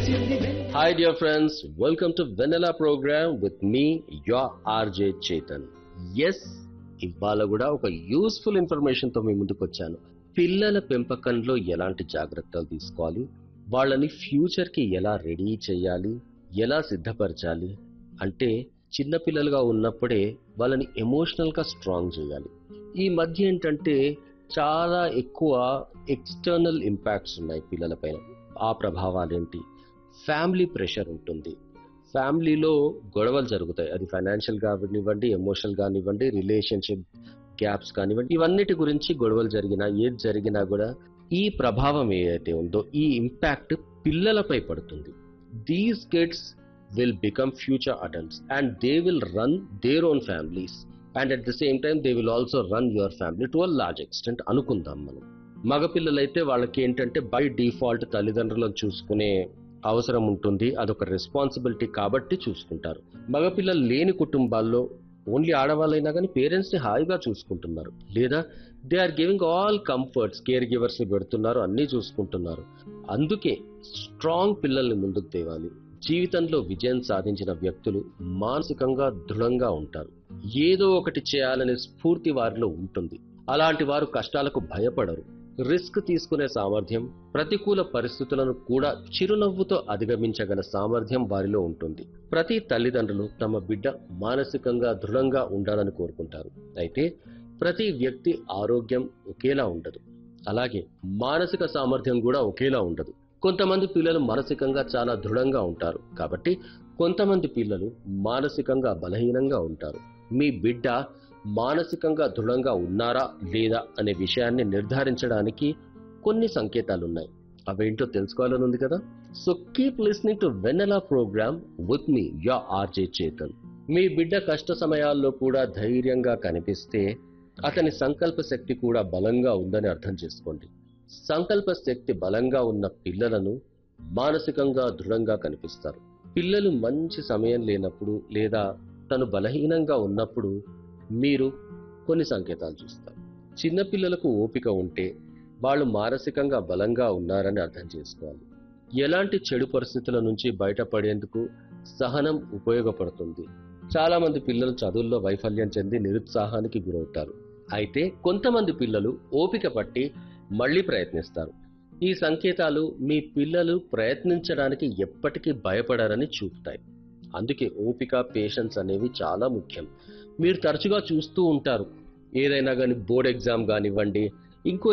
Hi, dear friends. Welcome to Vanilla program with me, your RJ Chetan. Yes ఇవాళ కూడా ఒక useful information తో మీ ముందుకు వచ్చాను పిల్లల పెంపకంలో ఎలాంటి జాగ్రత్తలు తీసుకోవాలి వాళ్ళని ఫ్యూచర్ కి ఎలా రెడీ చేయాలి ఎలా సిద్ధపరచాలి అంటే చిన్న పిల్లలుగా ఉన్నప్పుడే వాళ్ళని ఎమోషనల్ గా స్ట్రాంగ్ చేయాలి ఈ మధ్య ఏంటంటే చాలా ఎక్కువ ఎక్స్టర్నల్ ఇంపాక్ట్స్ ఉన్నాయి పిల్లలపైన ఆ ప్రభావాలు ఏంటి ఫ్యామిలీ ప్రెషర్ ఉంటుంది ఫ్యామిలీలో గొడవలు జరుగుతాయి అది ఫైనాన్షియల్ కానివ్వండి ఎమోషనల్ కానివ్వండి రిలేషన్షిప్ గ్యాప్స్ కానివ్వండి ఇవన్నిటి గురించి గొడవలు జరిగినా ఏది జరిగినా కూడా ఈ ప్రభావం ఏదైతే ఉందో ఈ ఇంపాక్ట్ పిల్లలపై పడుతుంది these kids will become future adults and they will run their own families and at the same time they will also run your family to a large extent అనుకుందాం మనం మగపిల్లలైతే వాళ్ళకి ఏంటంటే బై డిఫాల్ట్ తల్లిదండ్రులను చూసుకునే అవసరం ఉంటుంది అదొక రెస్పాన్సిబిలిటీ కాబట్టి చూసుకుంటారు మగపిల్లలు లేని కుటుంబాల్లో ఓన్లీ ఆడవాళ్ళైనా కానీ పేరెంట్స్ని హాయిగా చూసుకుంటున్నారు లేదా they are giving all comforts care గివర్స్ని పెడుతున్నారు అన్నీ చూసుకుంటున్నారు అందుకే స్ట్రాంగ్ పిల్లల్ని ముందుకు తేవాలి జీవితంలో విజయం సాధించిన వ్యక్తులు మానసికంగా దృఢంగా ఉంటారు ఏదో ఒకటి చేయాలనే స్ఫూర్తి వారిలో ఉంటుంది అలాంటి వారు కష్టాలకు భయపడరు రిస్క్ తీసుకునే సామర్థ్యం ప్రతికూల పరిస్థితులను కూడా చిరునవ్వుతో అధిగమించగల సామర్థ్యం వారిలో ఉంటుంది ప్రతి తల్లిదండ్రులు తమ బిడ్డ మానసికంగా దృఢంగా ఉండాలని కోరుకుంటారు అయితే ప్రతి వ్యక్తి ఆరోగ్యం ఒకేలా ఉండదు అలాగే మానసిక సామర్థ్యం కూడా ఒకేలా ఉండదు కొంతమంది పిల్లలు మానసికంగా చాలా దృఢంగా ఉంటారు కాబట్టి కొంతమంది పిల్లలు మానసికంగా బలహీనంగా ఉంటారు మీ బిడ్డ మానసికంగా దృఢంగా ఉన్నారా లేదా అనే విషయాన్ని నిర్ధారించడానికి కొన్ని సంకేతాలు ఉన్నాయి అవేంటో తెలుసుకోవాలని ఉంది కదా so keep listening to Vennela programme with me your RJ Chetan మీ బిడ్డ కష్ట సమయాల్లో కూడా ధైర్యంగా కనిపిస్తే అతని సంకల్ప శక్తి కూడా బలంగా ఉందని అర్థం చేసుకోండి సంకల్ప శక్తి బలంగా ఉన్న పిల్లలను మానసికంగా దృఢంగా కనిపిస్తారు పిల్లలు మంచి సమయం లేనప్పుడు లేదా తను బలహీనంగా ఉన్నప్పుడు మీరు కొన్ని సంకేతాలు చూస్తారు చిన్న పిల్లలకు ఓపిక ఉంటే వాళ్ళు మానసికంగా బలంగా ఉన్నారని అర్థం చేసుకోవాలి ఎలాంటి చెడు పరిస్థితుల నుంచి బయటపడేందుకు సహనం ఉపయోగపడుతుంది చాలా మంది పిల్లలు చదువుల్లో వైఫల్యం చెంది నిరుత్సాహానికి గురవుతారు అయితే కొంతమంది పిల్లలు ఓపిక పట్టి మళ్ళీ ప్రయత్నిస్తారు ఈ సంకేతాలు మీ పిల్లలు ప్రయత్నించడానికి ఎప్పటికీ భయపడరని చూపుతాయి అందుకే ఓపిక పేషెన్స్ అనేవి చాలా ముఖ్యం మీరు తరచుగా చూస్తూ ఉంటారు ఏదైనా కానీ బోర్డ్ ఎగ్జామ్ కానివ్వండి ఇంకో